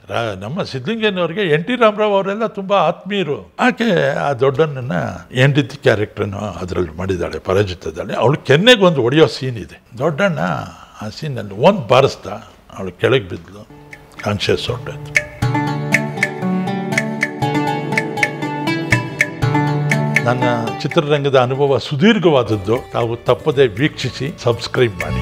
ರಾ- ನಮ್ಮ ಸಿದ್ಧಲಿಂಗಯ್ಯನವ್ರಿಗೆ N T Ramarao ಅವರೆಲ್ಲ ತುಂಬ ಆತ್ಮೀಯರು ಆಕೆ ಆ ದೊಡ್ಡಣ್ಣನ ಹೆಂಡತಿ ಕ್ಯಾರೆಕ್ಟ್ರನ್ನು ಅದರಲ್ಲಿ ಮಾಡಿದ್ದಾಳೆ ಪರಾಜಿತದಲ್ಲಿ ಅವಳು ಕೆನ್ನೆಗೆ ಒಂದು ಹೊಡೆಯೋ ಸೀನ್ ಇದೆ ದೊಡ್ಡಣ್ಣ ಆ ಸೀನಲ್ಲಿ ಒಂದು ಬಾರಿಸ್ದ ಅವಳು ಕೆಳಗೆ ಬಿದ್ದಲು ಕಾನ್ಷಿಯಸ್ ಹೊರಟೋಯ್ತು ನನ್ನ ಚಿತ್ರರಂಗದ ಅನುಭವ ಸುದೀರ್ಘವಾದದ್ದು ತಾವು ತಪ್ಪದೆ ವೀಕ್ಷಿಸಿ ಸಬ್ಸ್ಕ್ರೈಬ್ ಮಾಡಿ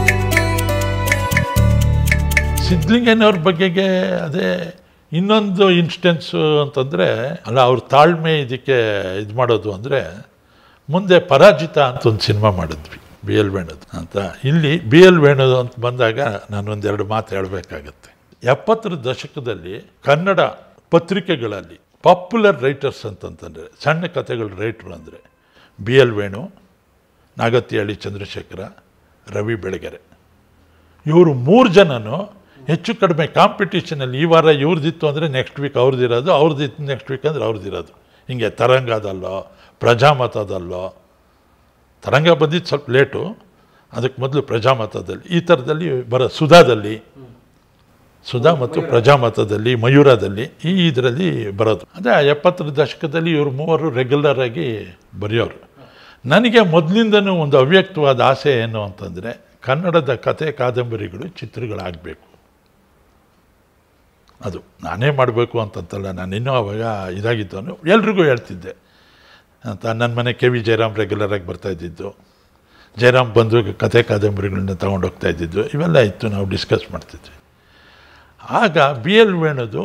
ಸಿದ್ಧಲಿಂಗಯ್ಯನವ್ರ ಬಗೆಗೆ ಅದೇ ಇನ್ನೊಂದು ಇನ್ಸ್ಟೆನ್ಸು ಅಂತಂದರೆ ಅಲ್ಲ ಅವ್ರ ತಾಳ್ಮೆ ಇದಕ್ಕೆ ಇದು ಮಾಡೋದು ಅಂದರೆ ಮುಂದೆ ಪರಾಜಿತ ಅಂತ ಒಂದು ಸಿನಿಮಾ ಮಾಡಿದ್ವಿ ಬಿ ಎಲ್ ವೇಣುದು ಅಂತ ಇಲ್ಲಿ ಬಿ ಎಲ್ ವೇಣುದು ಅಂತ ಬಂದಾಗ ನಾನೊಂದೆರಡು ಮಾತು ಹೇಳಬೇಕಾಗತ್ತೆ ಎಪ್ಪತ್ತರ ದಶಕದಲ್ಲಿ ಕನ್ನಡ ಪತ್ರಿಕೆಗಳಲ್ಲಿ ಪಾಪ್ಯುಲರ್ ರೈಟರ್ಸ್ ಅಂತಂತಂದರೆ ಸಣ್ಣ ಕಥೆಗಳ ರೈಟ್ರು ಅಂದರೆ ಬಿ ಎಲ್ ವೇಣು ನಾಗತಿಹಳ್ಳಿ ಚಂದ್ರಶೇಖರ ರವಿ ಬೆಳಗೆರೆ ಇವರು ಮೂರು ಜನನು ಹೆಚ್ಚು ಕಡಿಮೆ ಕಾಂಪಿಟೇಷನಲ್ಲಿ ಈ ವಾರ ಇವ್ರದ್ದಿತ್ತು ಅಂದರೆ ನೆಕ್ಸ್ಟ್ ವೀಕ್ ಅವ್ರದ್ದಿರೋದು ಅವ್ರದ್ದಿತ್ತು ನೆಕ್ಸ್ಟ್ ವೀಕ್ ಅಂದರೆ ಅವ್ರದ್ದಿರೋದು ಹಿಂಗೆ ತರಂಗದಲ್ಲೋ ಪ್ರಜಾಮತದಲ್ಲೋ ತರಂಗ ಬಂದಿದ್ದು ಸ್ವಲ್ಪ ಲೇಟು ಅದಕ್ಕೆ ಮೊದಲು ಪ್ರಜಾಮತದಲ್ಲಿ ಈ ಥರದಲ್ಲಿ ಬರೋ ಸುಧಾದಲ್ಲಿ ಸುಧಾ ಮತ್ತು ಪ್ರಜಾಮತದಲ್ಲಿ ಮಯೂರದಲ್ಲಿ ಈ ಇದರಲ್ಲಿ ಬರೋದು ಅದೇ ಆ ಎಪ್ಪತ್ತರ ದಶಕದಲ್ಲಿ ಇವರು ಮೂವರು ರೆಗ್ಯುಲರ್ ಆಗಿ ಬರೆಯೋರು ನನಗೆ ಮೊದಲಿಂದನೂ ಒಂದು ಅವ್ಯಕ್ತವಾದ ಆಸೆ ಏನು ಅಂತಂದರೆ ಕನ್ನಡದ ಕತೆ ಕಾದಂಬರಿಗಳು ಚಿತ್ರಗಳಾಗಬೇಕು ಅದು ನಾನೇ ಮಾಡಬೇಕು ಅಂತಂತಲ್ಲ ನಾನು ಇನ್ನೂ ಅವಾಗ ಇದಾಗಿದ್ದವನು ಎಲ್ರಿಗೂ ಹೇಳ್ತಿದ್ದೆ ಅಂತ ನನ್ನ ಮನೆ ಕೆ ವಿ ಜಯರಾಮ್ ರೆಗ್ಯುಲರಾಗಿ ಬರ್ತಾ ಇದ್ದಿದ್ದು ಜಯರಾಮ್ ಬಂದು ಕತೆ ಕಾದಂಬರಿಗಳನ್ನ ತೊಗೊಂಡೋಗ್ತಾ ಇದ್ದಿದ್ದು ಇವೆಲ್ಲ ಇತ್ತು ನಾವು ಡಿಸ್ಕಸ್ ಮಾಡ್ತಿದ್ವಿ ಆಗ ಬಿ ಎಲ್ ವೇಣುದು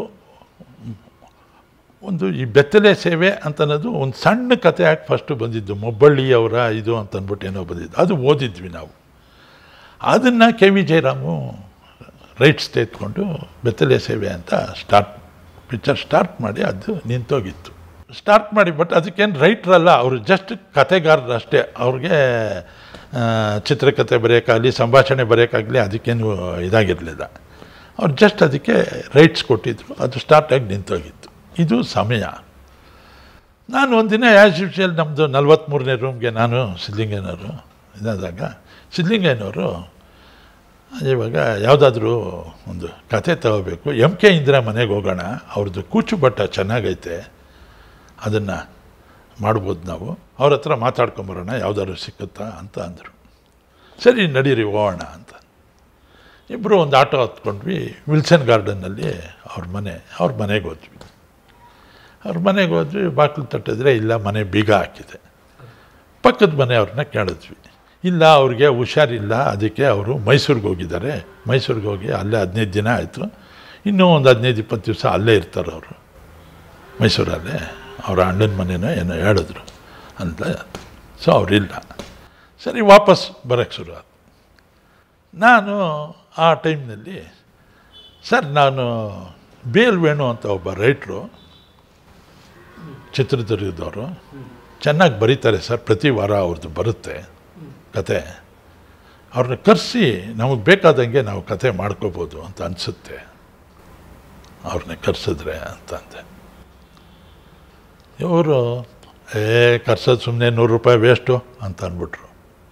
ಒಂದು ಈ ಬೆತ್ತಲೆ ಸೇವೆ ಅಂತ ಅನ್ನೋದು ಒಂದು ಸಣ್ಣ ಕತೆ ಆಗಿ ಫಸ್ಟು ಬಂದಿದ್ದು ಮೊಬ್ಬಳ್ಳಿಯವರ ಇದು ಅಂತ ಅಂದ್ಬಿಟ್ಟು ಏನೋ ಬಂದಿದ್ದು ಅದು ಓದಿದ್ವಿ ನಾವು ಅದನ್ನು ಕೆ ವಿ ಜಯರಾಮು ರೈಟ್ಸ್ ತೆಗೆದುಕೊಂಡು ಬೆತ್ತಲೆ ಸೇವೆ ಅಂತ ಸ್ಟಾರ್ಟ್ ಪಿಕ್ಚರ್ ಸ್ಟಾರ್ಟ್ ಮಾಡಿ ಅದು ನಿಂತೋಗಿತ್ತು ಸ್ಟಾರ್ಟ್ ಮಾಡಿ ಬಟ್ ಅದಕ್ಕೇನು ರೈಟ್ರಲ್ಲ ಅವರು ಜಸ್ಟ್ ಕತೆಗಾರರು ಅಷ್ಟೇ ಅವ್ರಿಗೆ ಆ, ಚಿತ್ರಕಥೆ ಬರೆಯೋಕ್ಕಾಗಲಿ ಸಂಭಾಷಣೆ ಬರೆಯೋಕ್ಕಾಗಲಿ ಅದಕ್ಕೇನು ಇದಾಗಿರಲಿಲ್ಲ ಅವ್ರು ಜಸ್ಟ್ ಅದಕ್ಕೆ ರೈಟ್ಸ್ ಕೊಟ್ಟಿದ್ರು ಅದು ಸ್ಟಾರ್ಟಾಗಿ ನಿಂತೋಗಿತ್ತು ಇದು ಸಮಯ ನಾನು ಒಂದಿನ ಆ್ಯಸ್ ಯೂಶುವಲ್ ನಮ್ಮದು ನಲ್ವತ್ತ್ಮೂರನೇ ರೂಮ್ಗೆ ನಾನು ಸಿದ್ಧಲಿಂಗಯ್ಯನವರು ಇದಾದಾಗ ಸಿದ್ಧಲಿಂಗಯ್ಯನವರು ಇವಾಗ ಯಾವುದಾದ್ರೂ ಒಂದು ಕತೆ ತಗೋಬೇಕು ಎಮ್ ಕೆ ಇಂದಿರಾ ಮನೆಗೆ ಹೋಗೋಣ ಅವ್ರದ್ದು ಕೂಚು ಬಟ್ಟ ಚೆನ್ನಾಗೈತೆ ಅದನ್ನು ಮಾಡ್ಬೋದು ನಾವು ಅವ್ರ ಹತ್ರ ಮಾತಾಡ್ಕೊಂಬರೋಣ ಯಾವುದಾದ್ರು ಸಿಕ್ಕುತ್ತಾ ಅಂತ ಅಂದರು ಸರಿ ನಡೀರಿ ಹೋಗೋಣ ಅಂತ ಇಬ್ಬರು ಒಂದು ಆಟೋ ಹತ್ಕೊಂಡ್ವಿ ವಿಲ್ಸನ್ ಗಾರ್ಡನ್ನಲ್ಲಿ ಅವ್ರ ಮನೆ ಅವ್ರ ಮನೆಗೆ ಹೋದ್ವಿ ಅವ್ರ ಮನೆಗೆ ಹೋದ್ವಿ ಬಾಗಿಲು ತಟ್ಟಿದ್ರೆ ಇಲ್ಲ ಮನೆ ಬೀಗ ಹಾಕಿದೆ ಪಕ್ಕದ ಮನೆಯವ್ರನ್ನ ಕೇಳಿದ್ವಿ ಇಲ್ಲ ಅವ್ರಿಗೆ ಹುಷಾರಿಲ್ಲ ಅದಕ್ಕೆ ಅವರು ಮೈಸೂರಿಗೆ ಹೋಗಿದ್ದಾರೆ ಮೈಸೂರಿಗೆ ಹೋಗಿ ಅಲ್ಲೇ ಹದಿನೈದು ದಿನ ಆಯಿತು ಇನ್ನೂ ಒಂದು ಹದಿನೈದು ಇಪ್ಪತ್ತು ದಿವಸ ಅಲ್ಲೇ ಇರ್ತಾರೆ ಅವರು ಮೈಸೂರಲ್ಲೇ ಅವರ ಅಣ್ಣನ ಮನೇನೋ ಏನೋ ಹೇಳಿದ್ರು ಅಂತ ಸೊ ಅವರಿಲ್ಲ ಸರಿ ವಾಪಸ್ ಬರೋಕ್ಕೆ ಶುರು ಆಯ್ತು ನಾನು ಆ ಟೈಮ್ನಲ್ಲಿ ಸರ್ ನಾನು ಬೇಲ್ ವೇಣು ಅಂತ ಒಬ್ಬ ರೈಟ್ರು ಚಿತ್ರದುರ್ಗದವರು ಚೆನ್ನಾಗಿ ಬರೀತಾರೆ ಸರ್ ಪ್ರತಿ ವಾರ ಅವ್ರದ್ದು ಬರುತ್ತೆ ಕತೆ ಅವ್ರನ್ನ ಕರೆಸಿ ನಮಗೆ ಬೇಕಾದಂಗೆ ನಾವು ಕತೆ ಮಾಡ್ಕೋಬೋದು ಅಂತ ಅನಿಸುತ್ತೆ ಅವ್ರನ್ನ ಕರೆಸಿದ್ರೆ ಅಂತಂದೆ ಇವರು ಏ ಕರ್ಸೋದು ಸುಮ್ಮನೆ ನೂರು ರೂಪಾಯಿ ವೇಸ್ಟು ಅಂತ ಅಂದ್ಬಿಟ್ರು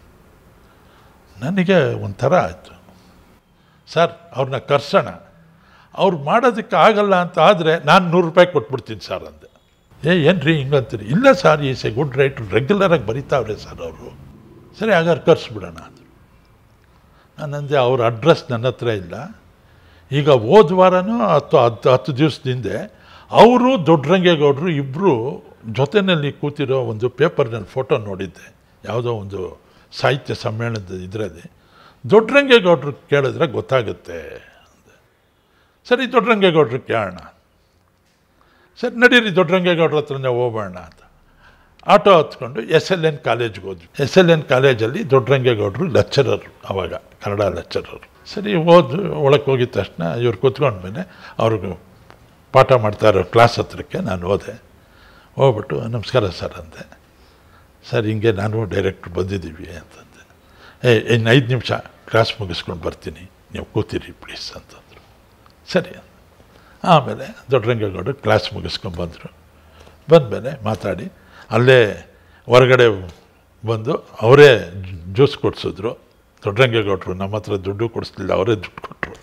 ನನಗೆ ಒಂಥರ ಆಯಿತು ಸರ್ ಅವ್ರನ್ನ ಕರ್ಸೋಣ ಅವ್ರು ಮಾಡೋದಕ್ಕೆ ಆಗಲ್ಲ ಅಂತ ಆದರೆ ನಾನು ನೂರು ರೂಪಾಯಿ ಕೊಟ್ಬಿಡ್ತೀನಿ ಸರ್ ಅಂದೆ ಏ ಏನು ರೀ ಹಿಂಗಂತೀರಿ ಇಲ್ಲ sir is a good writer ರೆಗ್ಯುಲರಾಗಿ ಬರೀತಾವ್ರೆ ಸರ್ ಅವರು ಸರಿ ಹಾಗಾದ್ರೆ ಕರ್ಸ್ಬಿಡೋಣ ಅಂದರು ನಾನಂದೆ ಅವ್ರ ಅಡ್ರೆಸ್ ನನ್ನ ಹತ್ರ ಇಲ್ಲ ಈಗ ಹೋದ ವಾರನೂ ಹತ್ತು ಹತ್ತು ಹತ್ತು ದಿವಸದಿಂದ ಅವರು ದೊಡ್ಡರಂಗೇಗೌಡರು ಇಬ್ಬರು ಜೊತೆಯಲ್ಲಿ ಕೂತಿರೋ ಒಂದು ಪೇಪರ್ನಲ್ಲಿ ಫೋಟೋ ನೋಡಿದ್ದೆ ಯಾವುದೋ ಒಂದು ಸಾಹಿತ್ಯ ಸಮ್ಮೇಳನದ ಇದರಲ್ಲಿ ದೊಡ್ಡರಂಗೇಗೌಡರು ಕೇಳಿದ್ರೆ ಗೊತ್ತಾಗುತ್ತೆ ಅಂದೆ ಸರಿ ದೊಡ್ಡರಂಗೇಗೌಡರು ಕೇಳೋಣ ಸರಿ ನಡೀರಿ ದೊಡ್ಡರಂಗೇಗೌಡ್ರ ಹತ್ರನೇ ಹೋಗೋಣ ಅಂತ ಆಟೋ ಹತ್ಕೊಂಡು ಎಸ್ ಎಲ್ ಎನ್ ಕಾಲೇಜ್ಗೆ ಹೋದ್ವಿ ಎಸ್ ಎಲ್ ಎನ್ ಕಾಲೇಜಲ್ಲಿ ದೊಡ್ಡರಂಗೇಗೌಡರು ಲೆಕ್ಚರರು ಅವಾಗ ಕನ್ನಡ ಲೆಕ್ಚರರು ಸರಿ ಹೋದ್ವಿ ಒಳಗೆ ಹೋಗಿದ ತಕ್ಷಣ ಇವ್ರು ಕೂತ್ಕೊಂಡ್ಮೇಲೆ ಅವ್ರಿಗೆ ಪಾಠ ಮಾಡ್ತಾ ಇರೋ ಕ್ಲಾಸ್ ಹತ್ರಕ್ಕೆ ನಾನು ಹೋದೆ ಹೋಗ್ಬಿಟ್ಟು ನಮಸ್ಕಾರ ಸರ್ ಅಂದೆ ಸರ್ ಹಿಂಗೆ ನಾನು ಡೈರೆಕ್ಟ್ರ್ ಬಂದಿದ್ದೀವಿ ಅಂತಂದೆ ಏ ಇನ್ನು ಐದು ನಿಮಿಷ ಕ್ಲಾಸ್ ಮುಗಿಸ್ಕೊಂಡು ಬರ್ತೀನಿ ನೀವು ಕೂತಿರಿ ಪ್ಲೀಸ್ ಅಂತಂದರು ಸರಿ ಅಂದೆ. ಆಮೇಲೆ ದೊಡ್ಡರಂಗೇಗೌಡರು ಕ್ಲಾಸ್ ಮುಗಿಸ್ಕೊಂಡು ಬಂದರು ಬಂದಮೇಲೆ ಮಾತಾಡಿ ಅಲ್ಲೇ ಹೊರಗಡೆ ಬಂದು ಅವರೇ ಜ್ಯೂಸ್ ಕೊಡಿಸಿದ್ರು ದೊಡ್ಡರಂಗೇಗೌಡರು ನಮ್ಮ ಹತ್ರ ದುಡ್ಡು ಕೊಡಿಸ್ಲಿಲ್ಲ ಅವರೇ ದುಡ್ಡು ಕೊಟ್ಟರು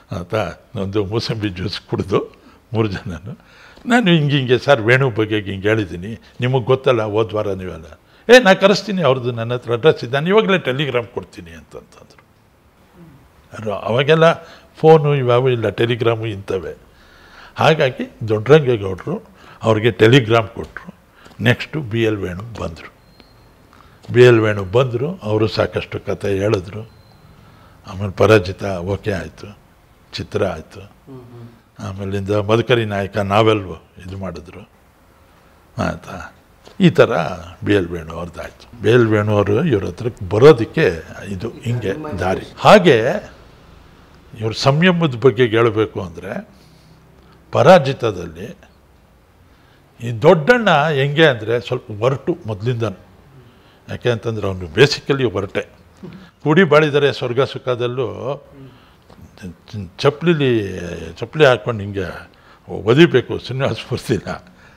ಆಯಿತಾ ಒಂದು ಮೂಸಂಬಿ ಜ್ಯೂಸ್ ಕುಡಿದು ಮೂರು ಜನನು ನಾನು ಹಿಂಗೆ ಹಿಂಗೆ ಸರ್ ವೇಣು ಬಗ್ಗೆ ಹಿಂಗೆ ಹೇಳಿದ್ದೀನಿ ನಿಮಗೆ ಗೊತ್ತಲ್ಲ ಹೋದ ವಾರ ನೀವೆಲ್ಲ ಏ ನಾ ಕರೆಸ್ತೀನಿ ಅವ್ರದ್ದು ನನ್ನ ಹತ್ರ ಅಡ್ರೆಸ್ ಇದೆ ನಾನು ಇವಾಗಲೇ ಟೆಲಿಗ್ರಾಮ್ ಕೊಡ್ತೀನಿ ಅಂತಂತಂದರು ಅದು ಅವಾಗೆಲ್ಲ ಫೋನು ಇವಾವು ಇಲ್ಲ ಟೆಲಿಗ್ರಾಮು ಇಂಥವೇ ಹಾಗಾಗಿ ದೊಡ್ಡರಂಗೇಗೌಡರು ಅವ್ರಿಗೆ ಟೆಲಿಗ್ರಾಮ್ ಕೊಟ್ಟರು ನೆಕ್ಸ್ಟು ಬಿ ಎಲ್ ವೇಣು ಬಂದರು ಬಿ ಎಲ್ ವೇಣು ಬಂದರು ಅವರು ಸಾಕಷ್ಟು ಕತೆ ಹೇಳಿದ್ರು ಆಮೇಲೆ ಪರಾಜಿತ ಓಕೆ ಆಯಿತು ಚಿತ್ರ ಆಯಿತು ಆಮೇಲಿಂದ ಮಧುಕರಿ ನಾಯಕ ನಾವೆಲ್ ಇದು ಮಾಡಿದ್ರು ಆಯಿತಾ ಈ ಥರ ಬಿ ಎಲ್ ವೇಣು ಅವ್ರದ್ದಾಯ್ತು ಬಿ ಎಲ್ ವೇಣು ಅವರು ಇವ್ರ ಹತ್ರಕ್ಕೆ ಬರೋದಕ್ಕೆ ಇದು ಹಿಂಗೆ ದಾರಿ ಹಾಗೆ ಇವ್ರ ಸಂಯಮದ ಬಗ್ಗೆ ಹೇಳಬೇಕು ಅಂದರೆ ಪರಾಜಿತದಲ್ಲಿ ಈ ದೊಡ್ಡಣ್ಣ ಹೆಂಗೆ ಅಂದರೆ ಸ್ವಲ್ಪ ಹೊರಟು ಮೊದಲಿಂದ ಯಾಕೆ ಅಂತಂದ್ರೆ ಅವನು ಬೇಸಿಕಲಿ ಹೊರಟೆ ಕೂಡಿ ಬಾಳಿದರೆ ಸ್ವರ್ಗ ಸುಖದಲ್ಲೂ ಚಪ್ಪಲಿಲಿ ಚಪ್ಪಲಿ ಹಾಕ್ಕೊಂಡು ಹಿಂಗೆ ಒದಿಬೇಕು ಶ್ರೀನಿವಾಸ ಸ್ಫೂರ್ತಿನ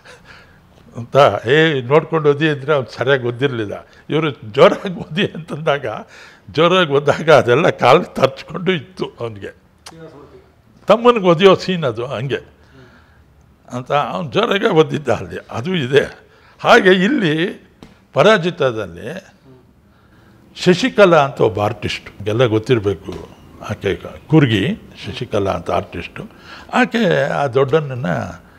ಅಂತ ಏ ನೋಡ್ಕೊಂಡು ಓದಿ ಅಂದರೆ ಅವ್ನು ಸರಿಯಾಗಿ ಓದಿರಲಿಲ್ಲ ಇವರು ಜೋರಾಗಿ ಓದಿ ಅಂತಂದಾಗ ಜೋರಾಗಿ ಓದಾಗ ಅದೆಲ್ಲ ಕಾಲು ತರ್ಚ್ಕೊಂಡು ಇತ್ತು ಅವನಿಗೆ ತಮ್ಮನಿಗೆ ಒದಿಯೋ ಸೀನ್ ಅದು ಹಂಗೆ ಅಂತ ಅವನು ಜೋರಾಗೆ ಓದಿದ್ದ ಅಲ್ಲಿ ಅದು ಇದೆ ಹಾಗೆ ಇಲ್ಲಿ ಪರಾಜಿತದಲ್ಲಿ ಶಶಿಕಲಾ ಅಂತ ಒಬ್ಬ ಆರ್ಟಿಸ್ಟು ಎಲ್ಲ ಗೊತ್ತಿರಬೇಕು ಆಕೆ ಕೂರ್ಗಿ ಶಶಿಕಲಾ ಅಂತ ಆರ್ಟಿಸ್ಟು ಆಕೆ ಆ ದೊಡ್ಡಣ್ಣನ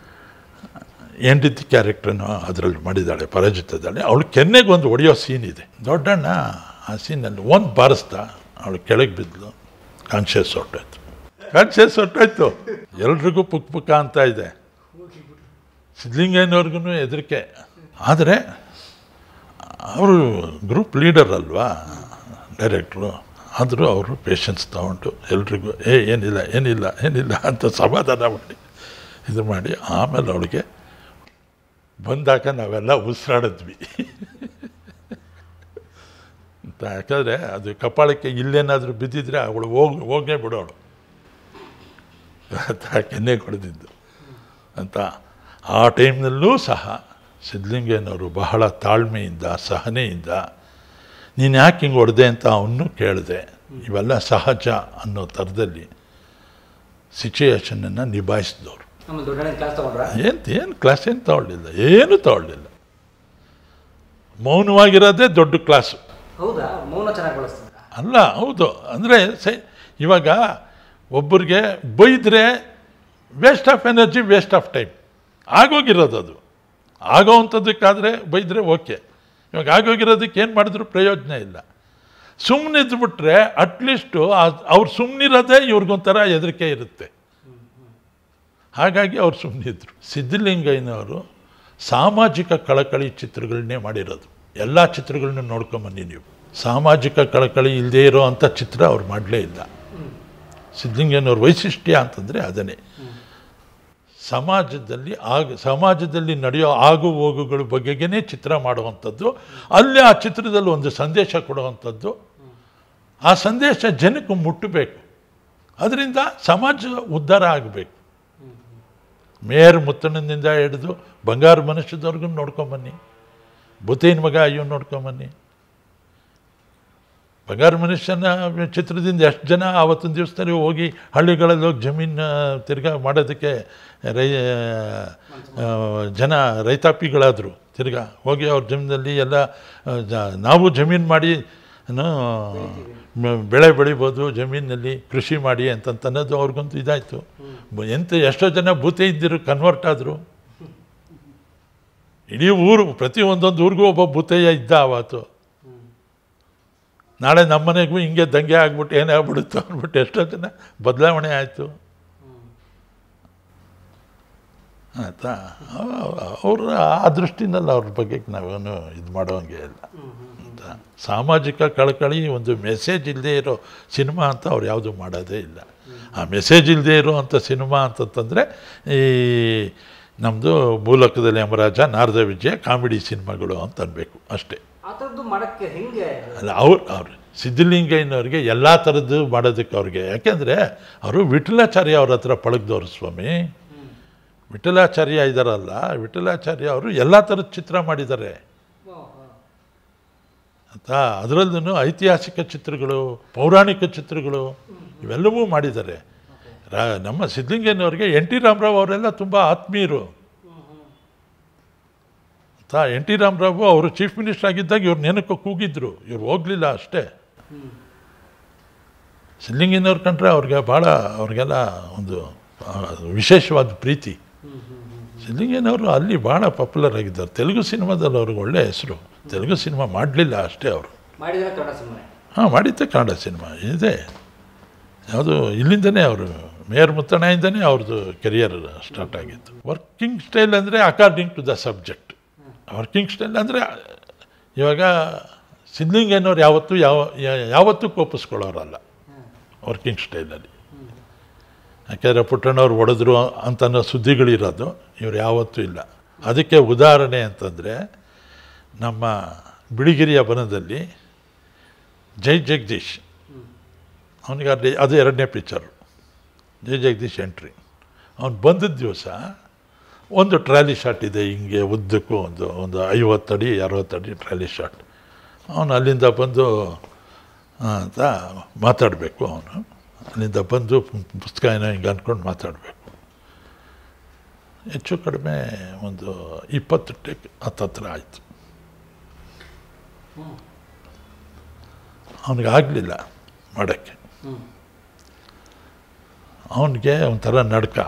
ಹೆಂಡತಿ ಕ್ಯಾರೆಕ್ಟ್ರನ್ನು ಅದರಲ್ಲಿ ಮಾಡಿದ್ದಾಳೆ ಪರಾಜಿತದಲ್ಲಿ ಅವಳು ಕೆನ್ನೆಗೆ ಒಂದು ಹೊಡೆಯೋ ಸೀನ್ ಇದೆ ದೊಡ್ಡಣ್ಣ ಆ ಸೀನಲ್ಲಿ ಒಂದು ಬಾರಿಸ್ದ ಅವಳು ಕೆಳಗೆ ಬಿದ್ದಲು ಕಾನ್ಷಿಯಸ್ ಹೊಟ್ಟೋಯ್ತು ಕಾನ್ಷಿಯಸ್ ಹೊಟ್ಟೋಯ್ತು ಎಲ್ರಿಗೂ ಪುಕ್ ಪುಕ್ಕ ಅಂತ ಇದೆ ಸಿದ್ಲಿಂಗಯ್ಯನವ್ರಿಗೂ ಹೆದರಿಕೆ ಆದರೆ ಅವರು ಗ್ರೂಪ್ ಲೀಡರ್ ಅಲ್ವಾ ಡೈರೆಕ್ಟ್ರು ಆದರೂ ಅವರು ಪೇಷನ್ಸ್ ತಗೊಂಡು ಎಲ್ರಿಗೂ ಏ ಏನಿಲ್ಲ ಏನಿಲ್ಲ ಏನಿಲ್ಲ ಅಂತ ಸಮಾಧಾನ ಮಾಡಿ ಇದು ಮಾಡಿ ಆಮೇಲೆ ಅವಳಿಗೆ ಬಂದಾಗ ನಾವೆಲ್ಲ ಉಸಿರಾಡಿದ್ವಿ ಅಂತ ಯಾಕಂದರೆ ಅದು ಕಪಾಳಕ್ಕೆ ಇಲ್ಲೇನಾದರೂ ಬಿದ್ದಿದ್ರೆ ಅವಳು ಹೋಗಿ ಹೋಗೇ ಬಿಡೋಳು ಅಂತ ಕೆನ್ನೆ ಕೊಡ್ದಿದ್ದು ಅಂತ ಆ ಟೈಮ್ನಲ್ಲೂ ಸಹ ಸಿದ್ಧಲಿಂಗಯ್ಯನವರು ಬಹಳ ತಾಳ್ಮೆಯಿಂದ ಸಹನೆಯಿಂದ ನೀನು ಯಾಕೆ ಹಿಂಗೆ ಹೊಡೆದೆ ಅಂತ ಅವನು ಕೇಳಿದೆ ಇವೆಲ್ಲ ಸಹಜ ಅನ್ನೋ ಥರದಲ್ಲಿ ಸಿಚುಯೇಷನನ್ನು ನಿಭಾಯಿಸಿದವರು ಆಮೇಲೆ ದೊಡ್ಡ ಕ್ಲಾಸ್ ತಗೊಂಡ್ರ ಏನು ಏನು ಕ್ಲಾಸ್ ಏನು ತಗೊಳ್ಳಿಲ್ಲ ಏನು ತಗೊಳ್ಳಿಲ್ಲ ಮೌನವಾಗಿರೋದೇ ದೊಡ್ಡ ಕ್ಲಾಸು ಹೌದಾ ಮೌನ ಚೆನ್ನಾಗಿ ಬಳಸ್ತಿದ್ರ ಅಲ್ಲ ಹೌದು ಅಂದರೆ ಸೈ ಇವಾಗ ಒಬ್ಬರಿಗೆ ಬೈದರೆ waste of energy waste of time ಆಗೋಗಿರೋದು ಅದು ಆಗೋವಂಥದ್ದಕ್ಕಾದರೆ ಬೈದರೆ ಓಕೆ ಇವಾಗ ಆಗೋಗಿರೋದಕ್ಕೆ ಏನು ಮಾಡಿದ್ರು ಪ್ರಯೋಜನ ಇಲ್ಲ ಸುಮ್ಮನೆ ಇದ್ಬಿಟ್ರೆ ಅಟ್ಲೀಸ್ಟು ಅವ್ರು ಸುಮ್ಮನಿರೋದೇ ಇವ್ರಿಗೊಂಥರ ಹೆದರಿಕೆ ಇರುತ್ತೆ ಹಾಗಾಗಿ ಅವ್ರು ಸುಮ್ಮನಿದ್ರು ಸಿದ್ಧಲಿಂಗಯ್ಯನವರು ಸಾಮಾಜಿಕ ಕಳಕಳಿ ಚಿತ್ರಗಳನ್ನೇ ಮಾಡಿರೋದು ಎಲ್ಲ ಚಿತ್ರಗಳನ್ನ ನೋಡ್ಕೊಂಬನ್ನಿ ನೀವು ಸಾಮಾಜಿಕ ಕಳಕಳಿ ಇಲ್ಲದೇ ಇರೋ ಅಂಥ ಚಿತ್ರ ಅವ್ರು ಮಾಡಲೇ ಇಲ್ಲ ಸಿದ್ಧಲಿಂಗಯ್ಯನವ್ರ ವೈಶಿಷ್ಟ್ಯ ಅಂತಂದರೆ ಅದನ್ನೇ ಸಮಾಜದಲ್ಲಿ ಆಗ ಸಮಾಜದಲ್ಲಿ ನಡೆಯೋ ಆಗು ಹೋಗುಗಳ ಬಗೆಗೇ ಚಿತ್ರ ಮಾಡುವಂಥದ್ದು ಅಲ್ಲಿ ಆ ಚಿತ್ರದಲ್ಲಿ ಒಂದು ಸಂದೇಶ ಕೊಡುವಂಥದ್ದು ಆ ಸಂದೇಶ ಜನಕ್ಕೆ ಮುಟ್ಟಬೇಕು ಅದರಿಂದ ಸಮಾಜ ಉದ್ಧಾರ ಆಗಬೇಕು ಮೇಯರ್ ಮುತ್ತಣ್ಣನಿಂದ ಹಿಡಿದು ಬಂಗಾರ ಮನುಷ್ಯದವ್ರಿಗೂ ನೋಡ್ಕೊಂಬನ್ನಿ ಬುತ್ತೈನ ಮಗ ಅಯ್ಯೋ ನೋಡ್ಕೊಂಬನ್ನಿ ಬಂಗಾರ ಮನುಷ್ಯನ ಚಿತ್ರದಿಂದ ಎಷ್ಟು ಜನ ಆವತ್ತಿನ ದಿವಸದಲ್ಲಿ ಹೋಗಿ ಹಳ್ಳಿಗಳಲ್ಲಿ ಹೋಗಿ ಜಮೀನು ತಿರ್ಗಾ ಮಾಡೋದಕ್ಕೆ ರೈ ಆ, ಜನ ರೈತಾಪಿಗಳಾದರು ತಿರ್ಗಾ ಹೋಗಿ ಅವ್ರ ಜಮೀನಲ್ಲಿ ಎಲ್ಲ ಆ, ಜ- ನಾವು ಜಮೀನು ಮಾಡಿ ಏನು, ಮ- ಬೆಳೆ ಬೆಳಿಬೋದು ಜಮೀನಿನಲ್ಲಿ ಕೃಷಿ ಮಾಡಿ ಅಂತಂತ ಅನ್ನೋದು ಅವ್ರಿಗಂತೂ ಇದಾಯಿತು ಎಂತ ಎಷ್ಟೋ ಜನ ಭೂತೆ ಇದ್ದಿರು ಕನ್ವರ್ಟ್ ಆದರು ಇಡೀ ಊರು ಪ್ರತಿ ಒಂದೊಂದು ಊರಿಗೂ ಒಬ್ಬ ಭೂತೆಯ ಇದ್ದ ಆವತ್ತು ನಾಳೆ ನಮ್ಮನೆಗೂ ಹಿಂಗೆ ದಂಗೆ ಆಗ್ಬಿಟ್ಟು ಏನೇ ಆಗ್ಬಿಡುತ್ತೋ ಅಂದ್ಬಿಟ್ಟು ಎಷ್ಟೋ ಜನ ಬದಲಾವಣೆ ಆಯಿತು ಆಯಿತಾ ಅವ್ರ ಆ ದೃಷ್ಟಿನಲ್ಲಿ ಅವ್ರ ಬಗ್ಗೆ ನಾವೇನು ಇದು ಮಾಡೋಂಗೆ ಇಲ್ಲ ಅಂತ ಸಾಮಾಜಿಕ ಕಳಕಳಿ ಒಂದು ಮೆಸೇಜ್ ಇಲ್ಲದೆ ಇರೋ ಸಿನಿಮಾ ಅಂತ ಅವ್ರು ಯಾವುದು ಮಾಡೋದೇ ಇಲ್ಲ ಆ ಮೆಸೇಜ್ ಇಲ್ಲದೆ ಇರೋ ಅಂಥ ಸಿನಿಮಾ ಅಂತಂತಂದರೆ ಈ ನಮ್ಮದು ಭೂಲೋಕದಲ್ಲಿ ಯಮರಾಜ ನಾರದ ವಿಜಯ ಕಾಮಿಡಿ ಸಿನಿಮಾಗಳು ಅಂತ ಅನ್ಬೇಕು ಅಷ್ಟೇ ಆ ಥರದ್ದು ಮಾಡಕ್ಕೆ ಹೆಂಗೆ ಅಲ್ಲ ಅವ್ರು ಅವ್ರು ಸಿದ್ಧಲಿಂಗಯ್ಯನವ್ರಿಗೆ ಎಲ್ಲ ಥರದ್ದು ಮಾಡೋದಕ್ಕೆ ಅವ್ರಿಗೆ ಯಾಕೆಂದರೆ ಅವರು ವಿಠಲಾಚಾರ್ಯ ಅವ್ರ ಹತ್ರ ಪಳಗ್ದವ್ರು ಸ್ವಾಮಿ ವಿಠಲಾಚಾರ್ಯ ಇದ್ದಾರಲ್ಲ ವಿಠಲಾಚಾರ್ಯ ಅವರು ಎಲ್ಲ ಥರದ ಚಿತ್ರ ಮಾಡಿದ್ದಾರೆ ಅಂತ ಅದರಲ್ಲೂ ಐತಿಹಾಸಿಕ ಚಿತ್ರಗಳು ಪೌರಾಣಿಕ ಚಿತ್ರಗಳು ಇವೆಲ್ಲವೂ ಮಾಡಿದ್ದಾರೆ ರಾ ನಮ್ಮ ಸಿದ್ಧಲಿಂಗಯ್ಯನವ್ರಿಗೆ ಎನ್ ಟಿ ರಾಮರಾವ್ ಅವರೆಲ್ಲ ತುಂಬ ಆತ್ಮೀಯರು ತಾ ಎನ್ ಟಿ ರಾಮರಾವ್ ಅವರು ಚೀಫ್ ಮಿನಿಸ್ಟರ್ ಆಗಿದ್ದಾಗ ಇವ್ರು ನೆನಕ್ಕೆ ಕೂಗಿದ್ರು ಇವ್ರು ಹೋಗಲಿಲ್ಲ ಅಷ್ಟೇ ಸಿದ್ಧಲಿಂಗಯ್ಯನವ್ರು ಕಂಡ್ರೆ ಅವ್ರಿಗೆ ಭಾಳ ಅವ್ರಿಗೆಲ್ಲ ಒಂದು ಆ, ವಿಶೇಷವಾದ ಪ್ರೀತಿ ಸಿದ್ಧಲಿಂಗಯ್ಯನವರು ಅಲ್ಲಿ ಭಾಳ ಪಾಪ್ಯುಲರ್ ಆಗಿದ್ದಾರೆ ತೆಲುಗು ಸಿನಿಮಾದಲ್ಲಿ ಅವ್ರಿಗೆ ಒಳ್ಳೆಯ ಹೆಸರು ತೆಲುಗು ಸಿನಿಮಾ ಮಾಡಲಿಲ್ಲ ಅಷ್ಟೇ ಅವರು ಮಾಡಿದ್ರೆ ಕನ್ನಡ ಸುಮ್ಮನೆ ಹಾಂ ಮಾಡಿದ್ದೆ ಕನ್ನಡ ಸಿನಿಮಾ ಇದೆ ಯಾವುದು ಇಲ್ಲಿಂದನೇ ಅವರು ಮೇಯರ್ ಮುತ್ತಣ್ಣಯಿಂದನೇ ಅವ್ರದ್ದು ಕೆರಿಯರ್ ಸ್ಟಾರ್ಟ್ ಆಗಿತ್ತು ವರ್ಕಿಂಗ್ ಸ್ಟೈಲ್ ಅಂದರೆ according to the subject working style ಅಂದರೆ ಇವಾಗ ಸಿದ್ಧಲಿಂಗಯ್ಯನವ್ರು ಯಾವತ್ತೂ ಯಾವ ಯಾ- ಯಾವತ್ತೂ ಕೋಪಿಸ್ಕೊಳ್ಳೋರಲ್ಲ ವರ್ಕಿಂಗ್ ಸ್ಟೈಲಲ್ಲಿ ಯಾಕೆಂದರೆ ಪುಟ್ಟಣ್ಣವ್ರು ಹೊಡೆದ್ರು ಅಂತನೋ ಸುದ್ದಿಗಳಿರೋದು ಇವ್ರು ಯಾವತ್ತೂ ಇಲ್ಲ ಅದಕ್ಕೆ ಉದಾಹರಣೆ ಅಂತಂದರೆ ನಮ್ಮ ಬಿಳಿಗಿರಿಯ ಬನದಲ್ಲಿ ಜೈ ಜಗದೀಶ್ ಅವನಿಗೆ ಅಲ್ಲಿ ಅದು ಎರಡನೇ ಪಿಕ್ಚರು ಜೈ ಜಗದೀಶ್ ಎಂಟ್ರಿ ಅವ್ನು ಬಂದಿದ್ದ ದಿವಸ ಒಂದು ಟ್ರಾಲಿ ಶಾಟ್ ಇದೆ ಹಿಂಗೆ ಉದ್ದಕ್ಕೂ ಒಂದು ಒಂದು ಐವತ್ತಡಿ ಅರವತ್ತಡಿ ಟ್ರಾಲಿ ಶಾಟ್ ಅವನು ಅಲ್ಲಿಂದ ಬಂದು ಆ, ಅಂತ ಮಾತಾಡಬೇಕು ಅವನು ಅಲ್ಲಿಂದ ಬಂದು ಪುಸ್ತಕ ಏನೋ ಹಿಂಗೆ ಅಂದ್ಕೊಂಡು ಮಾತಾಡಬೇಕು ಹೆಚ್ಚು ಕಡಿಮೆ ಒಂದು ಇಪ್ಪತ್ತು ಟೆಕ್ ಹತ್ತತ್ರ ಆಯಿತು ಅವನಿಗೆ ಆಗಲಿಲ್ಲ ಮಾಡೋಕ್ಕೆ ಅವನಿಗೆ ಒಂಥರ ನಡ್ಕ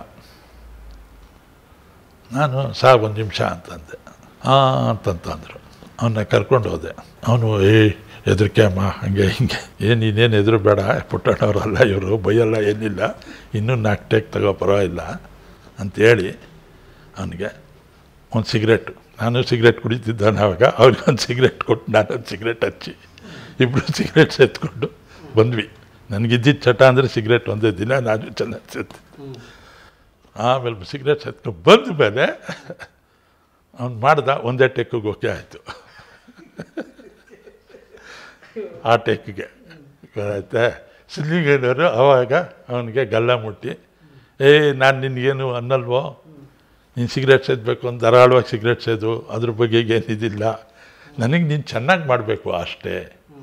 ನಾನು ಸಾ ಒಂದು ನಿಮಿಷ ಅಂತಂದೆ ಹಾಂ ಅಂತಂತಂದರು ಅವನ್ನ ಕರ್ಕೊಂಡು ಹೋದೆ ಅವನು ಏ ಹೆದರಿಕೆ ಅಮ್ಮ ಹಾಗೆ ಹಿಂಗೆ ಏನು ಇನ್ನೇನು ಎದುರು ಬೇಡ ಪುಟ್ಟಣ್ಣವರಲ್ಲ ಇವರು ಬೈಯಲ್ಲ ಏನಿಲ್ಲ ಇನ್ನೂ ನಾಲ್ಕು ಟೇಕ್ ತಗೋ ಪರವಾಗಿಲ್ಲ ಅಂತೇಳಿ ಅವನಿಗೆ ಒಂದು ಸಿಗರೇಟು ನಾನು ಸಿಗರೇಟ್ ಕುಡಿತಿದ್ದಾನೆ ಆವಾಗ ಅವ್ರಿಗೆ ಒಂದು ಸಿಗರೇಟ್ ಕೊಟ್ಟು ನಾನೊಂದು ಸಿಗರೇಟ್ ಹಚ್ಚಿ ಇಬ್ಬರು ಸಿಗರೇಟ್ ಎತ್ಕೊಂಡು ಬಂದ್ವಿ ನನಗಿದ್ದಿದ್ದ ಚಟ ಅಂದರೆ ಸಿಗರೇಟ್ ಒಂದೇ ದಿನ ನಾನು ಚೆನ್ನಾಗಿ ಸೇರ್ತಿ ಆಮೇಲೆ ಸಿಗರೇಟ್ ಎತ್ಕೊಂಡು ಬಂದ ಮೇಲೆ ಅವ್ನು ಮಾಡ್ದ ಒಂದೇ ಟೆಕ್ಕಿಗೆ ಓಕೆ ಆಯಿತು ಆ ಟೆಕ್ಕಿಗೆ ಗೊತ್ತಾಯ್ತಾ ಸಿದ್ಲಿಂಗಯ್ಯನವರು ಆವಾಗ ಅವನಿಗೆ ಗಲ್ಲ ಮುಟ್ಟಿ ಏ ನಾನು ನಿನಗೇನು ಅನ್ನಲ್ವೋ ನೀನು ಸಿಗರೇಟ್ ಸೇದಬೇಕು ಅಂತ ಧಾರಾಳವಾಗಿ ಸಿಗರೇಟ್ ಸೇದು ಅದ್ರ ಬಗ್ಗೆ ಏನಿದಿಲ್ಲ ನನಗೆ ನೀನು ಚೆನ್ನಾಗಿ ಮಾಡಬೇಕು ಅಷ್ಟೇ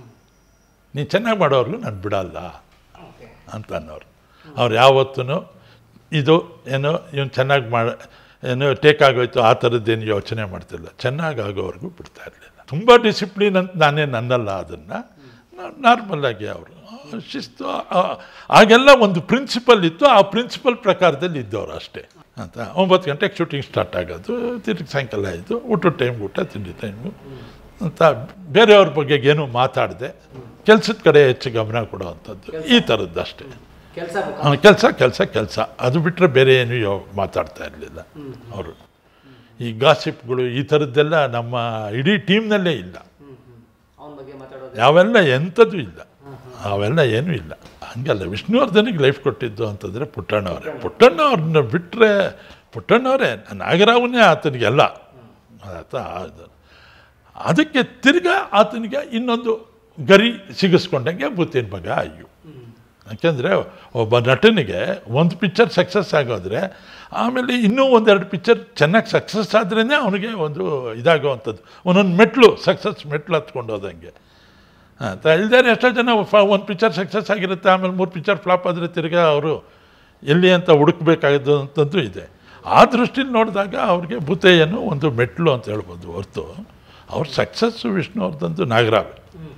ನೀನು ಚೆನ್ನಾಗಿ ಮಾಡೋರ್ಗು ನಾನು ಬಿಡಲ್ಲ ಓಕೆ ಅಂತ ಅನ್ನೋರು ಅವ್ರು ಯಾವತ್ತೂ ಇದು ಏನೋ ಇವನು ಚೆನ್ನಾಗಿ ಮಾಡ ಏನೋ ಟೇಕ್ ಆಗೋಯ್ತು ಆ ಥರದ್ದೇನು ಯೋಚನೆ ಮಾಡ್ತಿಲ್ಲ ಚೆನ್ನಾಗಿ ಆಗೋವರೆಗೂ ಬಿಡ್ತಾ ಇರಲಿಲ್ಲ ತುಂಬ ಡಿಸಿಪ್ಲಿನ್ ಅಂತ ನಾನೇನು ಅನ್ನಲ್ಲ ಅದನ್ನು ನಾರ್ಮಲಾಗಿ ಅವರು ಶಿಸ್ತು ಆ- ಆಗೆಲ್ಲ ಒಂದು ಪ್ರಿನ್ಸಿಪಲ್ ಇತ್ತು ಆ ಪ್ರಿನ್ಸಿಪಲ್ ಪ್ರಕಾರದಲ್ಲಿ ಇದ್ದವರು ಅಷ್ಟೇ ಅಂತ ಒಂಬತ್ತು ಗಂಟೆಗೆ ಶೂಟಿಂಗ್ ಸ್ಟಾರ್ಟ್ ಆಗೋದು ತಿರುಗಿ ಸಾಯಂಕಾಲ ಆಯಿತು ಊಟದ ಟೈಮ್ ಊಟ ತಿಂಡಿ ಟೈಮು ಅಂತ ಬೇರೆಯವ್ರ ಬಗ್ಗೆ ಏನು ಮಾತಾಡದೆ ಕೆಲಸದ ಕಡೆ ಹೆಚ್ಚು ಗಮನ ಕೊಡೋವಂಥದ್ದು ಈ ಥರದ್ದು ಅಷ್ಟೇ ಕೆಲಸ ಕೆಲಸ ಕೆಲಸ ಕೆಲಸ ಅದು ಬಿಟ್ಟರೆ ಬೇರೆ ಏನು ಯೋ- ಮಾತಾಡ್ತಾ ಇರಲಿಲ್ಲ ಅವರು ಈ ಗಾಸಿಪ್ಗಳು ಈ ಥರದ್ದೆಲ್ಲ ನಮ್ಮ ಇಡೀ ಟೀಮ್ನಲ್ಲೇ ಇಲ್ಲ ಹ್ಞೂ ಹ್ಞೂ ಅವನ ಬಗ್ಗೆ ಮಾತಾಡೋದು ಯಾವೆಲ್ಲ ಎಂಥದ್ದು ಇಲ್ಲ ಅವೆಲ್ಲ ಏನೂ ಇಲ್ಲ ಹಂಗಲ್ಲ ವಿಷ್ಣುವರ್ಧನಿಗೆ ಲೈಫ್ ಕೊಟ್ಟಿದ್ದು ಅಂತಂದರೆ ಪುಟ್ಟಣ್ಣವರೇ ಪುಟ್ಟಣ್ಣವ್ರನ್ನ ಬಿಟ್ಟರೆ ಪುಟ್ಟಣ್ಣವರೇ ನಾಗರಾವನೇ ಆತನಿಗೆಲ್ಲ ಆತ ಅದು. ಅದಕ್ಕೆ ತಿರ್ಗಾ ಆತನಿಗೆ ಇನ್ನೊಂದು ಗರಿ ಸಿಗಿಸ್ಕೊಂಡಂಗೆ ಬುತ್ತಿನ ಮಗ ಅಯ್ಯು ಯಾಕೆಂದರೆ ಒಬ್ಬ ನಟನಿಗೆ ಒಂದು ಪಿಕ್ಚರ್ ಸಕ್ಸಸ್ ಆಗೋದ್ರೆ ಆಮೇಲೆ ಇನ್ನೂ ಒಂದೆರಡು ಪಿಕ್ಚರ್ ಚೆನ್ನಾಗಿ ಸಕ್ಸಸ್ ಆದ್ರೇ ಅವನಿಗೆ ಒಂದು ಇದಾಗುವಂಥದ್ದು ಒಂದೊಂದು ಮೆಟ್ಲು ಸಕ್ಸಸ್ ಮೆಟ್ಲು ಹತ್ಕೊಂಡು ಹೋದಂಗೆ ಅಂತ ಇಲ್ದೇ ಎಷ್ಟೋ ಜನ ಒಂದು ಪಿಕ್ಚರ್ ಸಕ್ಸಸ್ ಆಗಿರುತ್ತೆ ಆಮೇಲೆ ಮೂರು ಪಿಕ್ಚರ್ ಫ್ಲಾಪ್ ಆದರೆ ತಿರ್ಗಾ ಅವರು ಎಲ್ಲಿ ಅಂತ ಹುಡುಕ್ಬೇಕಾಗಿದ್ದು ಅಂತದ್ದು ಇದೆ ಆ ದೃಷ್ಟಿಲಿ ನೋಡಿದಾಗ ಅವ್ರಿಗೆ ಭೂತೆಯನ್ನು ಒಂದು ಮೆಟ್ಲು ಅಂತ ಹೇಳ್ಬೋದು ಹೊರತು ಅವ್ರ ಸಕ್ಸಸ್ಸು ವಿಷ್ಣುವರ್ಧನ್ದು ನಾಗರಾವೆ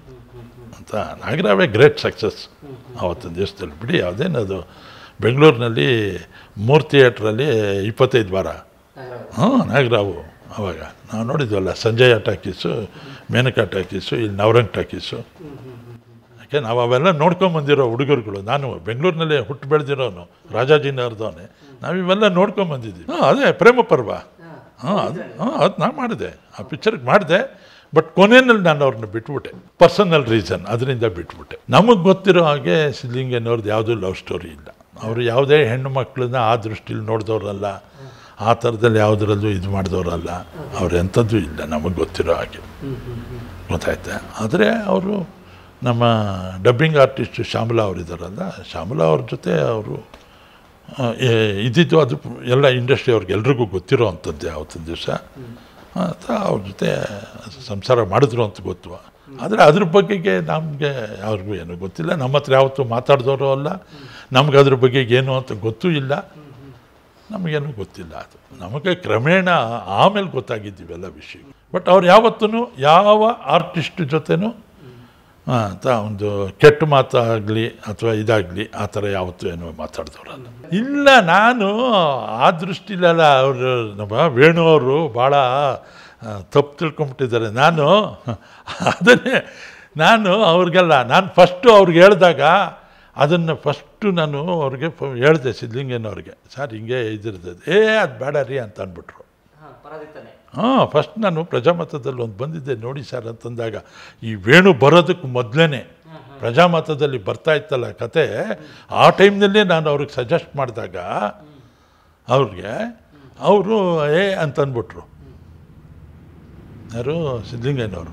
ಅಂತ ನಾಗರಾವೇ ಗ್ರೇಟ್ ಸಕ್ಸಸ್ ಆವತ್ತಿನ ದಿವಸದಲ್ಲಿ ಬಿಡಿ ಯಾವುದೇನದು ಬೆಂಗಳೂರಿನಲ್ಲಿ ಮೂರು ಥಿಯೇಟ್ರಲ್ಲಿ ಇಪ್ಪತ್ತೈದು ವಾರ ನಾಗರಾವ್. ಹಾಂ ನಾಗರಾವು ಅವಾಗ ನಾವು ನೋಡಿದ್ವಲ್ಲ ಸಂಜಯ ಟಾಕೀಸು ಮೇನಕಾ ಟಾಕೀಸು ಇಲ್ಲಿ ನವರಂಗ್ ಟಾಕೀಸು ಯಾಕೆ ನಾವು ಅವೆಲ್ಲ ನೋಡ್ಕೊಂಬಂದಿರೋ ಹುಡುಗರುಗಳು ನಾನು ಬೆಂಗಳೂರಿನಲ್ಲೇ ಹುಟ್ಟು ಬೆಳೆದಿರೋನು ರಾಜಾಜಿನವ್ರದವನೇ ನಾವು ಇವೆಲ್ಲ ನೋಡ್ಕೊಂಬಂದಿದ್ದೀವಿ ಹಾಂ ಅದೇ ಪ್ರೇಮ ಪರ್ವ ಹಾಂ ಅದು ಹಾಂ ಅದು ನಾನು ಮಾಡಿದೆ ಆ ಪಿಕ್ಚರ್ಗೆ ಮಾಡಿದೆ ಬಟ್ ಕೊನೆಯಲ್ಲಿ ನಾನು ಅವ್ರನ್ನ ಬಿಟ್ಬಿಟ್ಟೆ ಪರ್ಸನಲ್ ರೀಸನ್ ಅದರಿಂದ ಬಿಟ್ಬಿಟ್ಟೆ ನಮಗೆ ಗೊತ್ತಿರೋ ಹಾಗೆ ಸಿದ್ಲಿಂಗನವ್ರದ್ದು ಯಾವುದೂ ಲವ್ ಸ್ಟೋರಿ ಇಲ್ಲ ಅವರು ಯಾವುದೇ ಹೆಣ್ಣು ಮಕ್ಕಳನ್ನ ಆ ದೃಷ್ಟಿಲಿ ನೋಡಿದವ್ರಲ್ಲ ಆ ಥರದಲ್ಲಿ ಯಾವುದರಲ್ಲೂ ಇದು ಮಾಡಿದವರಲ್ಲ ಅವ್ರು ಎಂಥದ್ದು ಇಲ್ಲ ನಮಗೆ ಗೊತ್ತಿರೋ ಹಾಗೆ ಗೊತ್ತಾಯ್ತಾ ಆದರೆ ಅವರು ನಮ್ಮ ಡಬ್ಬಿಂಗ್ ಆರ್ಟಿಸ್ಟು ಶ್ಯಾಮಲಾ ಅವರಿದ್ದಾರಲ್ಲ ಶ್ಯಾಮಲಾ ಅವ್ರ ಜೊತೆ ಅವರು ಆ, ಏ- ಇದ್ದಿದ್ದು ಅದು ಎಲ್ಲ ಇಂಡಸ್ಟ್ರಿ ಅವ್ರಿಗೆ ಎಲ್ರಿಗೂ ಗೊತ್ತಿರೋ ಅಂಥದ್ದು ಯಾವತ್ತಿನ ದಿವಸ ಅಂತ ಅವ್ರ ಜೊತೆ ಸಂಸಾರ ಮಾಡಿದ್ರು ಅಂತ ಗೊತ್ತು ಆದರೆ ಅದ್ರ ಬಗ್ಗೆಗೆ ನಮಗೆ ಅವ್ರಿಗೂ ಏನೂ ಗೊತ್ತಿಲ್ಲ ನಮ್ಮ ಹತ್ರ ಯಾವತ್ತೂ ಮಾತಾಡಿದವರು ಅಲ್ಲ ನಮ್ಗೆ ಅದ್ರ ಬಗ್ಗೆ ಏನು ಅಂತ ಗೊತ್ತೂ ಇಲ್ಲ ನಮಗೇನು ಗೊತ್ತಿಲ್ಲ ಅದು ನಮಗೆ ಕ್ರಮೇಣ ಆಮೇಲೆ ಗೊತ್ತಾಗಿದ್ದೀವೆಲ್ಲ ವಿಷಯ ಬಟ್ ಅವ್ರು ಯಾವತ್ತೂ ಯಾವ ಆರ್ಟಿಸ್ಟ್ ಜೊತೆನೂ ಆ, ಅಂತ ಒಂದು ಕೆಟ್ಟ ಮಾತಾಗಲಿ ಅಥವಾ ಇದಾಗಲಿ ಆ ಥರ ಯಾವತ್ತೂ ಏನೋ ಮಾತಾಡ್ದವ್ರಲ್ಲ ಇಲ್ಲ ನಾನು ಆ ದೃಷ್ಟಿಲೆಲ್ಲ ಅವರು ನಮ್ಮ ವೇಣು ಅವರು ಭಾಳ ತಪ್ಪು ತಿಳ್ಕೊಂಬಿಟ್ಟಿದ್ದಾರೆ ನಾನು ಅದನ್ನೇ ನಾನು ಅವ್ರಿಗೆಲ್ಲ ನಾನು ಫಸ್ಟು ಅವ್ರಿಗೆ ಹೇಳಿದಾಗ ಅದನ್ನು ಫಸ್ಟು ನಾನು ಅವ್ರಿಗೆ ಫ- ಹೇಳಿದೆ ಸಿದ್ಲಿಂಗೇನವ್ರಿಗೆ ಸರ್ ಹಿಂಗೆ ಇದಿರ್ತದೆ ಏ ಅದು ಬೇಡ ರೀ ಅಂತ ಅಂದ್ಬಿಟ್ರು ಹಾಂ ಪರಾಜಿತನೇ ಹಾಂ ಫಸ್ಟ್ ನಾನು ಪ್ರಜಾಮತದಲ್ಲಿ ಒಂದು ಬಂದಿದ್ದೆ ನೋಡಿ ಸರ್ ಅಂತಂದಾಗ ಈ ವೇಣು ಬರೋದಕ್ಕೆ ಮೊದಲೇ ಪ್ರಜಾಮತದಲ್ಲಿ ಬರ್ತಾ ಇತ್ತಲ್ಲ ಕತೆ ಆ ಟೈಮ್ನಲ್ಲೇ ನಾನು ಅವ್ರಿಗೆ ಸಜೆಸ್ಟ್ ಮಾಡಿದಾಗ ಅವ್ರಿಗೆ ಅವರು ಏ ಅಂತ ಅಂದ್ಬಿಟ್ರು ಯಾರು ಸಿದ್ಲಿಂಗಯ್ಯನವರು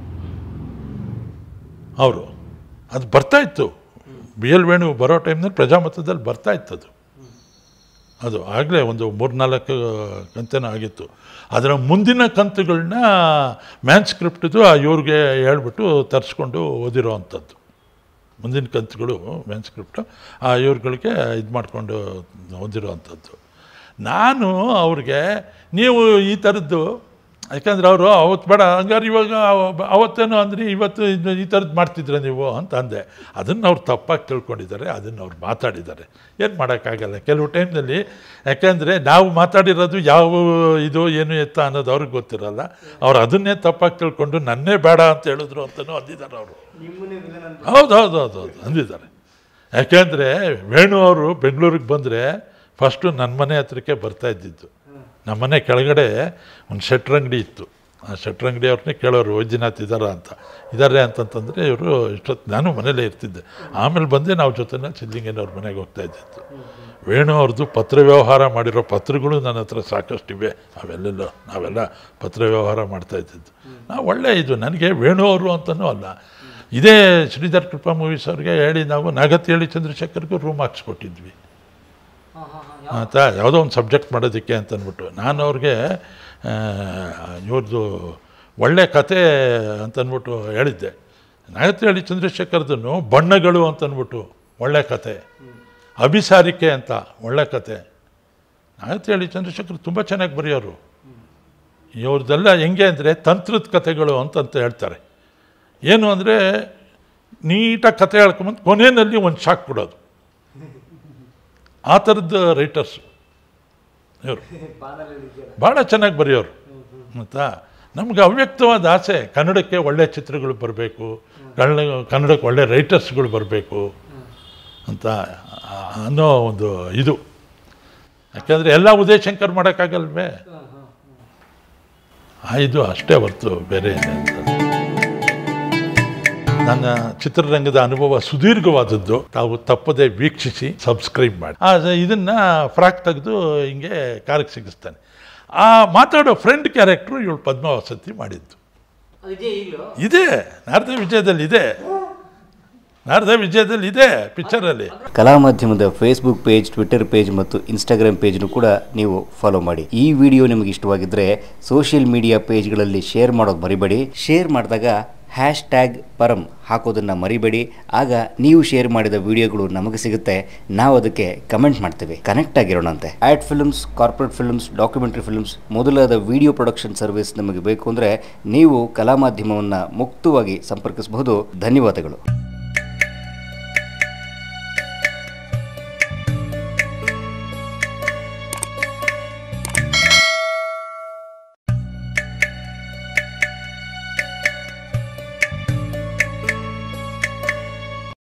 ಅವರು ಅದು ಬರ್ತಾ ಇತ್ತು ಬಿ ಎಲ್ ವೇಣು ಬರೋ ಟೈಮ್ನಲ್ಲಿ ಪ್ರಜಾಮತದಲ್ಲಿ ಬರ್ತಾ ಇತ್ತು ಅದು ಅದು ಆಗಲೇ ಒಂದು ಮೂರ್ನಾಲ್ಕು ಕಂತೇನೋ ಆಗಿತ್ತು ಅದರ ಮುಂದಿನ ಕಂತುಗಳನ್ನ ಮ್ಯಾನ್ ಸ್ಕ್ರಿಪ್ಟ್ದು ಆ ಇವ್ರಿಗೆ ಹೇಳ್ಬಿಟ್ಟು ತರಿಸ್ಕೊಂಡು ಓದಿರೋ ಅಂಥದ್ದು ಮುಂದಿನ ಕಂತುಗಳು ಮ್ಯಾನ್ ಸ್ಕ್ರಿಪ್ಟು ಆ ಇವ್ರುಗಳಿಗೆ ಇದು ಮಾಡಿಕೊಂಡು ಓದಿರೋ ಅಂಥದ್ದು ನಾನು ಅವ್ರಿಗೆ ನೀವು ಈ ಥರದ್ದು ಯಾಕಂದ್ರೆ ಅವರು ಅವತ್ತು ಬೇಡ ಹಂಗಾರೆ ಇವಾಗ ಅವ- ಅವತ್ತೇನೋ ಅಂದರೆ ಇವತ್ತು ಇದು ಈ ಥರದ್ದು ಮಾಡ್ತಿದ್ರೆ ನೀವು ಅಂತ ಅಂದೆ ಅದನ್ನು ಅವ್ರು ತಪ್ಪಾಗಿ ತಿಳ್ಕೊಂಡಿದ್ದಾರೆ ಅದನ್ನು ಅವ್ರು ಮಾತಾಡಿದ್ದಾರೆ ಏನು ಮಾಡೋಕ್ಕಾಗಲ್ಲ ಕೆಲವು ಟೈಮ್ನಲ್ಲಿ ಯಾಕೆಂದರೆ ನಾವು ಮಾತಾಡಿರೋದು ಯಾವ ಇದು ಏನು ಎತ್ತ ಅನ್ನೋದು ಅವ್ರಿಗೆ ಗೊತ್ತಿರಲ್ಲ ಅವ್ರು ಅದನ್ನೇ ತಪ್ಪಾಗಿ ತಿಳ್ಕೊಂಡು ನನ್ನೇ ಬೇಡ ಅಂತ ಹೇಳಿದ್ರು ಅಂತಲೂ ಅಂದಿದ್ದಾರೆ ಅವರು ನಿಮ್ಮನ್ನೇ ವಿಲನ್ ಅಂತ ಹೌದು ಹೌದು ಹೌದು ಹೌದು ಅಂದಿದ್ದಾರೆ ಯಾಕೆಂದರೆ ವೇಣು ಅವರು ಬೆಂಗಳೂರಿಗೆ ಬಂದರೆ ಫಸ್ಟು ನನ್ನ ಮನೆ ಹತ್ರಕ್ಕೆ ಬರ್ತಾ ಇದ್ದಿದ್ದು ನಮ್ಮ ಮನೆ ಕೆಳಗಡೆ ಒಂದು ಶೆಟ್ರ್ ಅಂಗಡಿ ಇತ್ತು ಆ ಶೆಟ್ರ್ ಅಂಗಡಿ ಅವ್ರನ್ನೇ ಕೇಳೋರು ವೈದ್ಯನಾಥ್ ಇದ್ದಾರ ಅಂತ ಇದ್ದಾರೆ ಅಂತಂತಂದರೆ ಇವರು ಇಷ್ಟೊತ್ತು ನಾನು ಮನೇಲೇ ಇರ್ತಿದ್ದೆ ಆಮೇಲೆ ಬಂದೆ ನಾವು ಜೊತೆನ ಸಿದ್ಲಿಂಗೇನವ್ರ ಮನೆಗೆ ಹೋಗ್ತಾ ಇದ್ದಿತ್ತು ವೇಣು ಅವ್ರದ್ದು ಪತ್ರ ವ್ಯವಹಾರ ಮಾಡಿರೋ ಪತ್ರಗಳು ನನ್ನ ಹತ್ರ ಸಾಕಷ್ಟಿವೆ ಅವೆಲ್ಲೆಲ್ಲ ನಾವೆಲ್ಲ ಪತ್ರ ವ್ಯವಹಾರ ಮಾಡ್ತಾ ಇದ್ದಿದ್ದು ನಾವು ಒಳ್ಳೆ ಇದು ನನಗೆ ವೇಣು ಅವರು ಅಂತನೂ ಅಲ್ಲ ಇದೇ ಶ್ರೀಧರ್ ಕೃಪಾ ಮೂವೀಸ್ ಅವ್ರಿಗೆ ಹೇಳಿ ನಾವು ನಾಗತಿ ಹೇಳಿ ಚಂದ್ರಶೇಖರ್ಗೂ ರೂಮ್ ಹಾಕ್ಸ್ಕೊಟ್ಟಿದ್ವಿ ಹಾಂ ಹಾಂ ಹಾಂ ಆತ ಯಾವುದೋ ಒಂದು ಸಬ್ಜೆಕ್ಟ್ ಮಾಡೋದಕ್ಕೆ ಅಂತ ಅಂದ್ಬಿಟ್ಟು ನಾನು ಅವ್ರಿಗೆ ಇವ್ರದ್ದು ಒಳ್ಳೆ ಕತೆ ಅಂತಂದ್ಬಿಟ್ಟು ಹೇಳಿದ್ದೆ ನಾಗತಿಹಳ್ಳಿ ಚಂದ್ರಶೇಖರ್ದನ್ನು ಬಣ್ಣಗಳು ಅಂತಂದ್ಬಿಟ್ಟು ಒಳ್ಳೆ ಕತೆ ಅಭಿಸಾರಿಕೆ ಅಂತ ಒಳ್ಳೆ ಕತೆ ನಾಗತಿಹಳ್ಳಿ ಚಂದ್ರಶೇಖರ್ ತುಂಬ ಚೆನ್ನಾಗಿ ಬರೆಯೋರು ಇವ್ರದ್ದೆಲ್ಲ ಹೆಂಗೆ ಅಂದರೆ ತಂತ್ರದ ಕಥೆಗಳು ಅಂತಂತ ಹೇಳ್ತಾರೆ ಏನು ಅಂದರೆ ನೀಟಾಗಿ ಕತೆ ಹೇಳ್ಕೊಂಬಂದು ಕೊನೆಯಲ್ಲಿ ಒಂದು ಶಾಕ್ ಕೊಡೋದು ಆ ಥರದ್ದು ರೈಟರ್ಸು ಇವರು ಬಾನಲ್ಲಿ ಹಿಡಿತೀರ ಭಾಳ ಚೆನ್ನಾಗಿ ಬರೆಯೋರು ಆಯಿತಾ ನಮ್ಗೆ ಅವ್ಯಕ್ತವಾದ ಆಸೆ ಕನ್ನಡಕ್ಕೆ ಒಳ್ಳೆ ಚಿತ್ರಗಳು ಬರಬೇಕು ಕನ್ನಡ ಕನ್ನಡಕ್ಕೆ ಒಳ್ಳೆ ರೈಟರ್ಸ್ಗಳು ಬರಬೇಕು ಅಂತ ಆ- ಅನ್ನೋ ಒಂದು ಇದು ಯಾಕೆಂದರೆ ಎಲ್ಲ ಉದಯಶಂಕರ್ ಮಾಡೋಕ್ಕಾಗಲ್ವೇ ಹಾಂ ಹಾಂ ಆ ಇದು ಅಷ್ಟೇ ಹೊರ್ತು ಬೇರೆ ಏನಿಲ್ಲ ನನ್ನ ಚಿತ್ರರಂಗದ ಅನುಭವ ಸುದೀರ್ಘವಾದದ್ದು ತಾವು ತಪ್ಪದೆ ವೀಕ್ಷಿಸಿ ಸಬ್ಸ್ಕ್ರೈಬ್ ಮಾಡಿ ಆ ಇದನ್ನು ಫ್ರಾಕ್ ತೆಗೆದು ಹಿಂಗೆ ಕಾರಕ್ಕೆ ಸಿಗಿಸ್ತಾನೆ ಆ ಮಾತಾಡೋ ಫ್ರೆಂಡ್ ಕ್ಯಾರೆಕ್ಟ್ರು ಇವಳು ಪದ್ಮಾವಸತಿ ಮಾಡಿದ್ದು ಅದು ಇದೆಯಾ ಈಗಲೂ ಇದೆ ನಾರದ ವಿಜಯದಲ್ಲಿ ಇದೆ ನಾರದ ವಿಜಯದಲ್ಲಿ ಇದೆ ಪಿಕ್ಚರಲ್ಲಿ ಕಲಾ ಮಾಧ್ಯಮದ ಫೇಸ್ಬುಕ್ ಪೇಜ್ ಟ್ವಿಟರ್ ಪೇಜ್ ಮತ್ತು ಇನ್ಸ್ಟಾಗ್ರಾಮ್ ಪೇಜ್ನು ಕೂಡ ನೀವು ಫಾಲೋ ಮಾಡಿ ಈ ವಿಡಿಯೋ ನಿಮಗೆ ಇಷ್ಟವಾಗಿದ್ದರೆ ಸೋಷಿಯಲ್ ಮೀಡಿಯಾ ಪೇಜ್ಗಳಲ್ಲಿ ಶೇರ್ ಮಾಡೋದು ಮರಿಬೇಡಿ ಶೇರ್ ಮಾಡಿದಾಗ ಹ್ಯಾಶ್ ಟ್ಯಾಗ್ ಪರಂ ಹಾಕೋದನ್ನು ಮರಿಬೇಡಿ ಆಗ ನೀವು ಶೇರ್ ಮಾಡಿದ ವಿಡಿಯೋಗಳು ನಮಗೆ ಸಿಗುತ್ತೆ ನಾವು ಅದಕ್ಕೆ ಕಮೆಂಟ್ ಮಾಡ್ತೇವೆ ಕನೆಕ್ಟ್ ಆಗಿರೋಣಂತೆ ad films corporate films documentary films ಮೊದಲಾದ ವಿಡಿಯೋ ಪ್ರೊಡಕ್ಷನ್ ಸರ್ವಿಸ್ ನಮಗೆ ಬೇಕು ಅಂದರೆ ನೀವು ಕಲಾ ಮಾಧ್ಯಮವನ್ನು ಮುಕ್ತವಾಗಿ ಸಂಪರ್ಕಿಸಬಹುದು ಧನ್ಯವಾದಗಳು